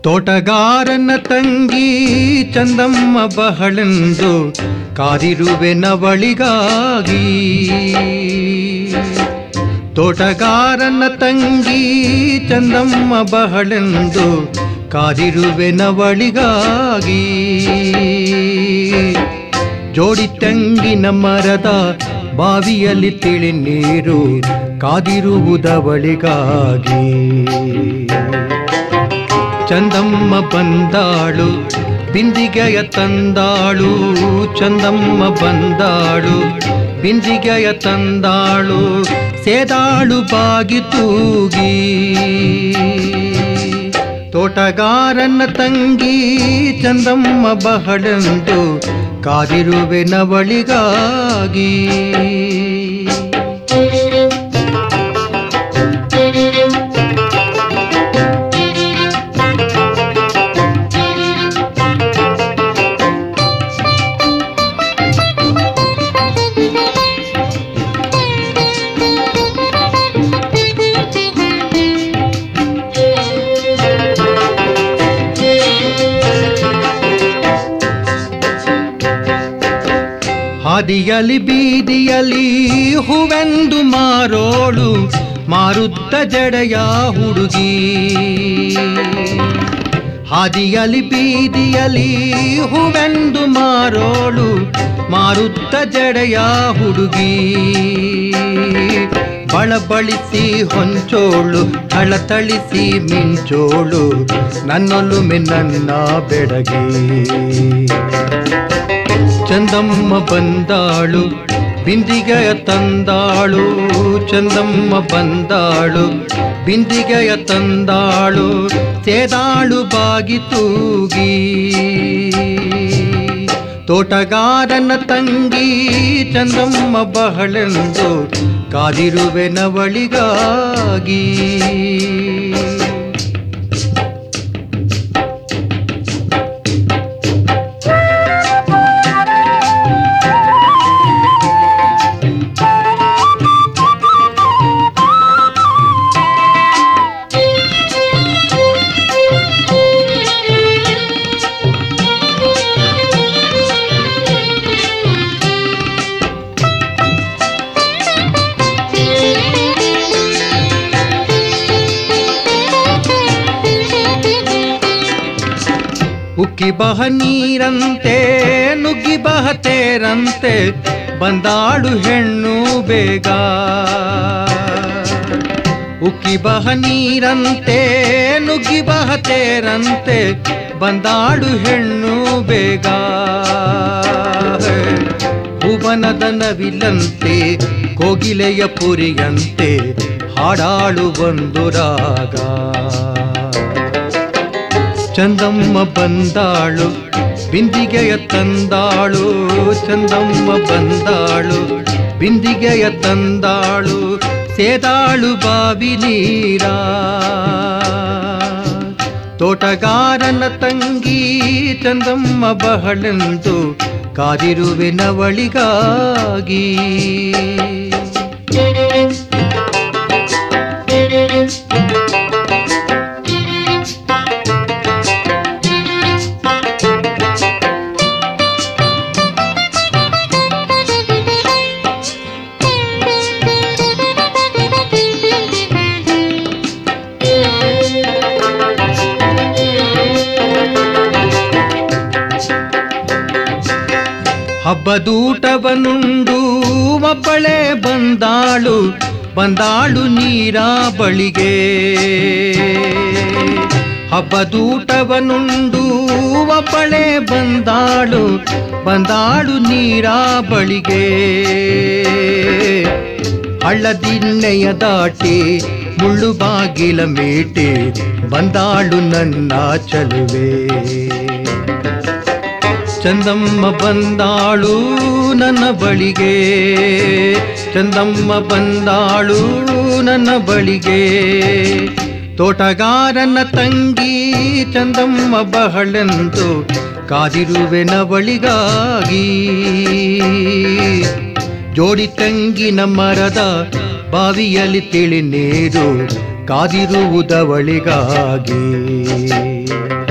ತೋಟಗಾರನ ತಂಗಿ ಚಂದಮ್ಮ ಬಹಳೆಂದು ಕಾದಿರುವೆ ನವಳಿಗಾಗಿ ತೋಟಗಾರನ ತಂಗಿ ಚಂದಮ್ಮ ಬಹಳೆಂದು ಕಾದಿರುವೆ ನವಳಿಗಾಗಿ ಜೋಡಿ ತಂಗಿನ ಮರದ ಬಾವಿಯಲ್ಲಿ ತಿಳಿ ನೀರು ಕಾದಿರುವುದವಳಿಗಾಗಿ ಚಂದಮ್ಮ ಬಂದಾಳು ಬಿಂದಿಗೆಯ ತಂದಾಳು ಚಂದಮ್ಮ ಬಂದಾಳು ಬಿಂದಿಗೆಯ ತಂದಾಳು ಸೇದಾಳು ಬಾಗಿ ತೂಗಿ ತೋಟಗಾರನ ತಂಗಿ ಚಂದಮ್ಮ ಬಹಳೆಂದು ಕಾದಿರುವೆ ನವಳಿಗಾಗಿ ಹಾದಿಯಲಿ ಬೀದಿಯಲಿ ಹೂವೆಂದು ಮಾರೋಳು ಮಾರುತ್ತ ಜಡೆಯ ಹುಡುಗಿ ಹಾದಿಯಲಿ ಬೀದಿಯಲಿ ಹೂವೆಂದು ಮಾರೋಳು ಮಾರುತ್ತ ಜಡೆಯ ಹುಡುಗಿ ಬಳಬಳಿಸಿ ಹೊಂಚೋಳು ಥಳಥಳಿಸಿ ಮಿಂಚೋಳು ನನ್ನೊಲುಮೆ ನನ್ನ ಬೆಡಗಿ ಚಂದಮ್ಮ ಬಂದಾಳು ಬಿಂದಿಗೆಯ ತಂದಾಳು ಚಂದಮ್ಮ ಬಂದಾಳು ಬಿಂದಿಗೆಯ ತಂದಾಳು ಸೇದಾಳು ಬಾಗಿ ತೂಗಿ ತೋಟಗಾರನ ತಂಗಿ ಚಂದಮ್ಮ ಬಹಳೆಂದು ಕಾದಿರುವೆ ನವಳಿಗಾಗಿ ಉಕ್ಕಿ ಬಹ ನೀರಂತೆ ನುಗ್ಗಿ ಬಹ ತೇರಂತೆ ಬಂದಾಳು ಹೆಣ್ಣು ಬೇಗ ಉಕ್ಕಿ ಬಹ ನೀರಂತೆ ನುಗ್ಗಿ ಬಹ ತೇರಂತೆ ಬಂದಾಳು ಹೆಣ್ಣು ಬೇಗ ಭುವನದ ನವಿಲಂತೆ ಕೋಗಿಲೆಯ ಪುರಿಯಂತೆ ಹಾಡಾಳು ಒಂದು ರಾಗ ಚಂದಮ್ಮ ಬಂದಾಳು ಬಿಂದಿಗೆಯ ತಂದಾಳು ಚಂದಮ್ಮ ಬಂದಾಳು ಬಿಂದಿಗೆಯ ತಂದಾಳು ಸೇದಾಳು ಬಾವಿ ನೀರ ತೋಟಗಾರನ ತಂಗಿ ಚಂದಮ್ಮ ಬಹಳೆಂದು ಕಾದಿರುವೆ ನವಳಿಗಾಗಿ ಹಬ್ಬದೂಟವನುಂಡು ಒಬ್ಬಳೆ ಬಂದಾಳು ಬಂದಾಳು ನೀರ ಬಳಿಗೆ ಹಬ್ಬದೂಟವನುಂಡು ಒಬ್ಬಳೆ ಬಂದಾಳು ಬಂದಾಳು ನೀರ ಬಳಿಗೆ ಹಳ್ಳದಿನ್ನೆಯ ದಾಟಿ ಮುಳ್ಳು ಬಾಗಿಲ ಮೇಟೆ ಬಂದಾಳು ನನ್ನ ಚಲುವೆ ಚಂದಮ್ಮ ಬಂದಾಳು ನನ್ನ ಬಳಿಗೆ ಚಂದಮ್ಮ ಬಂದಾಳು ನನ್ನ ಬಳಿಗೆ ತೋಟಗಾರನ ತಂಗಿ ಚಂದಮ್ಮ ಬಹಳೆಂದು ಕಾದಿರುವೆ ನವಳಿಗಾಗಿ ಜೋಡಿ ತಂಗಿನ ಮರದ ಬಾವಿಯಲ್ಲಿ ತಿಳಿ ನೀರು ಕಾದಿರುವುದವಳಿಗಾಗಿ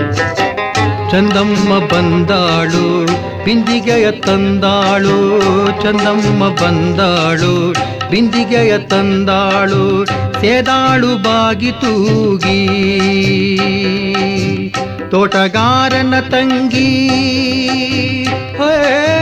ಚಂದಮ್ಮ ಬಂದಾಳು ಬಿಂದಿಗೆಯ ತಂದಾಳು ಚಂದಮ್ಮ ಬಂದಾಳು ಬಿಂದಿಗೆಯ ತಂದಾಳು ಸೇದಾಳು ಬಾಗಿ ತೂಗಿ ತೋಟಗಾರನ ತಂಗಿ ಹೇ